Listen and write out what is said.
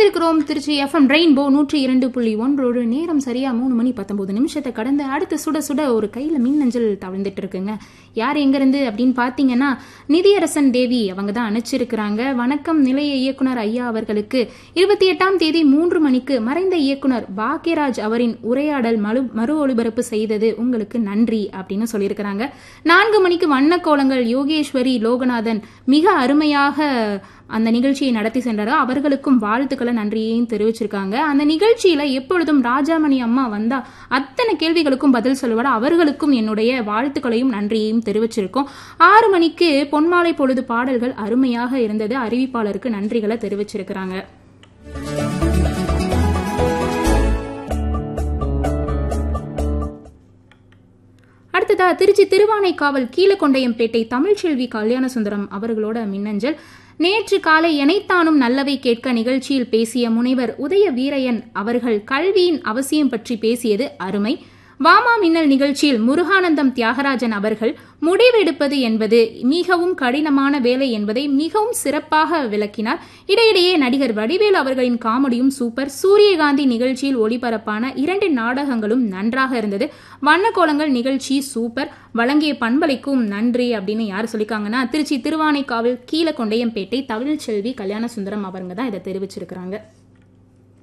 இணைந்திருக்கிறோம் Trichy FM rainbow நூற்றி இரண்டு புள்ளி ஒன்றோடு நேரம் சரியா மூணு மணி பத்தொன்பது நிமிஷத்தை கடந்து அடுத்து சுட சுட ஒரு கையில மின்னஞ்சல் தவிழ்ந்துட்டு இருக்குங்க யார் எங்கிருந்து அப்படின்னு பாத்தீங்கன்னா நிதியரசன் தேவி அவங்க தான் அனுப்பிச்சிருக்கிறாங்க வணக்கம் நிலைய இயக்குனர் ஐயா அவர்களுக்கு இருபத்தி எட்டாம் தேதி மூன்று மணிக்கு மறைந்த இயக்குனர் பாக்யராஜ் அவரின் உரையாடல் மறு மறு ஒளிபரப்பு செய்தது உங்களுக்கு நன்றி அப்படின்னு சொல்லியிருக்கிறாங்க நான்கு மணிக்கு வண்ணக்கோலங்கள் யோகேஸ்வரி லோகநாதன் மிக அருமையாக அந்த நிகழ்ச்சியை நடத்தி சென்றாரோ அவர்களுக்கும் வாழ்த்துக்களை நன்றியையும் தெரிவிச்சிருக்காங்க அந்த நிகழ்ச்சியில எப்பொழுதும் ராஜாமணி அம்மா வந்தா அத்தனை கேள்விகளுக்கும் பதில் சொல்லுவார் அவர்களுக்கும் என்னுடைய வாழ்த்துக்களையும் நன்றியையும் தெரிவிச்சிருக்கோம் ஆறு மணிக்கு பொன்மாலை பொழுது பாடல்கள் அருமையாக இருந்தது அறிவிப்பாளருக்கு நன்றிகளை தெரிவிச்சிருக்கிறாங்க அடுத்ததா திருச்சி திருவானைக்காவல் கீழக்கொண்டையம்பேட்டை தமிழ்ச்செல்வி கல்யாண சுந்தரம் அவர்களோட மின்னஞ்சல் நேற்று காலை எனைத்தானும் நல்லவை கேட்க நிகழ்ச்சியில் பேசிய முனைவர் உதய வீரையன் அவர்கள் கல்வியின் அவசியம் பற்றி பேசியது அருமை வாமா மின்னல் நிகழ்ச்சியில் முருகானந்தம் தியாகராஜன் அவர்கள் முடிவெடுப்பது என்பது மிகவும் கடினமான வேலை என்பதை மிகவும் சிறப்பாக விளக்கினார் இடையிடையே நடிகர் வடிவேல் அவர்களின் காமெடியும் சூப்பர் சூரியகாந்தி நிகழ்ச்சியில் ஒளிபரப்பான இரண்டு நாடகங்களும் நன்றாக இருந்தது வண்ணக்கோலங்கள் நிகழ்ச்சி சூப்பர் வழங்கிய பண்பலைக்கும் நன்றி அப்படின்னு யார் சொல்லியிருக்காங்கன்னா திருச்சி திருவானைக்காவல் கீழக்கொண்டையம்பேட்டை தமிழ்ச்செல்வி கல்யாண சுந்தரம் அவங்க தான் இதை தெரிவிச்சிருக்கிறாங்க